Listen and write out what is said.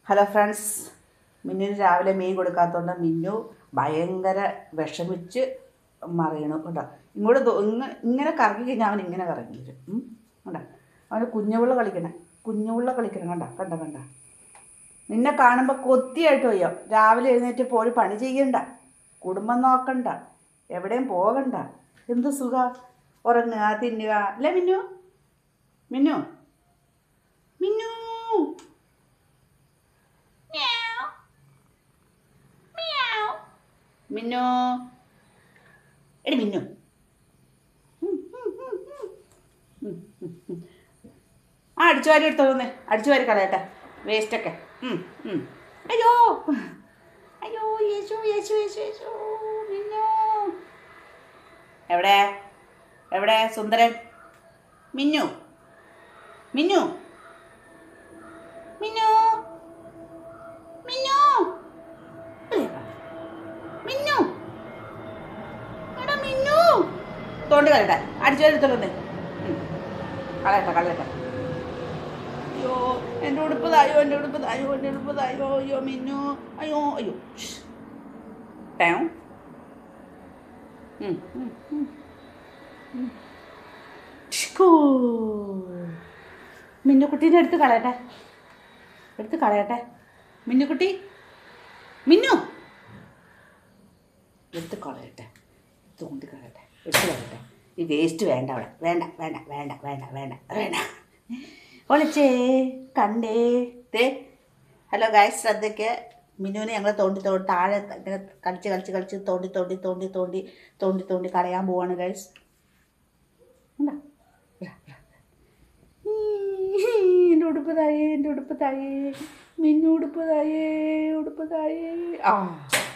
Hello friends മിന്നുന് രാവിലെ മീൻ കൊടുക്കാത്തതുകൊണ്ട് മിന്നു ഭയങ്കര വിഷമിച്ച് മറിയണം കേട്ടോ ഇങ്ങോട്ട് ദോ- ഇങ്ങ ഇങ്ങനെ കറങ്ങി കഴിഞ്ഞാൽ അവൻ ഇങ്ങനെ കറങ്ങി വരും ഉം. കണ്ടോ അവന് കുഞ്ഞുപിള്ള കളിക്കണേ കുഞ്ഞുപിള്ള കളിക്കണം കണ്ട കണ്ട കണ്ട നിന്നെ കാണുമ്പോൾ കൊത്തിയായിട്ട് വയ്യോ രാവിലെ എഴുന്നേറ്റ് പോയി പണി ചെയ്യണ്ട കുടുംബം നോക്കണ്ട എവിടെയും പോകണ്ട എന്ത് സുഖ ഉറങ്ങുക തിന്നുക അല്ലേ മിന്നു മിന്നു മിന്നു മിന്നു എടി മിന്നു ആ അടിച്ചു വാരി എടുത്തോ തന്നെ അടിച്ചു വാരി കളയട്ടെ വേസ്റ്റൊക്കെ ഉം, ഉം. അയ്യോ അയ്യോ യേശു യേശു യേശു യേശു മിന്നു എവിടെ എവിടെ സുന്ദരൻ മിന്നു മിന്നു മിന്നു മിന്നു മിന്നു എടാ മിന്നു തോണ്ടി കളയട്ടെ അടിച്ചു എടുത്തോളൂ കളയട്ടെ കളയട്ടെ അയ്യോ എൻ്റെ ഉടുപ്പ് തായോ എൻ്റെ ഉടുപ്പ് തായോ എൻ്റെ ഉടുപ്പ് തായോ അയ്യോ മിന്നു അയ്യോ അയ്യോ ഷ്. ടേം. ഉം, ഉം, ഉം. ഉം. ഷ്കൂ. മിന്നുക്കുട്ടീനെ എടുത്ത് കളയട്ടെ എടുത്ത് കളയട്ടെ മിന്നുക്കുട്ടി മിന്നു എടുത്ത് കളയട്ടെ തോണ്ടി കളയട്ടെ എടുത്ത് കളയട്ടെ ഈ വേസ്റ്റ് വേണ്ട അവിടെ വേണ്ട വേണ്ട വേണ്ട വേണ്ട വേണ്ട വേണ്ട ഒളിച്ചേ കണ്ടേ ദേ ഹലോ ഗായ്സ് ശ്രദ്ധയ്ക്ക് മിനുവിനെ ഞങ്ങൾ തോണ്ടി തോണ്ടി താഴെ ഇങ്ങനെ കളിച്ച് കളിച്ച് കളിച്ച് തോണ്ടി തോണ്ടി തോണ്ടി തോണ്ടി തോണ്ടി തോണ്ടി കളയാൻ പോവാണ് ഗൈസ് എൻ്റെ ഉടുപ്പ് തായേ എൻ്റെ ഉടുപ്പ് തായേ മിന്നു ഉടുപ്പ് തായേ ഉടുപ്പ് തായേ ആ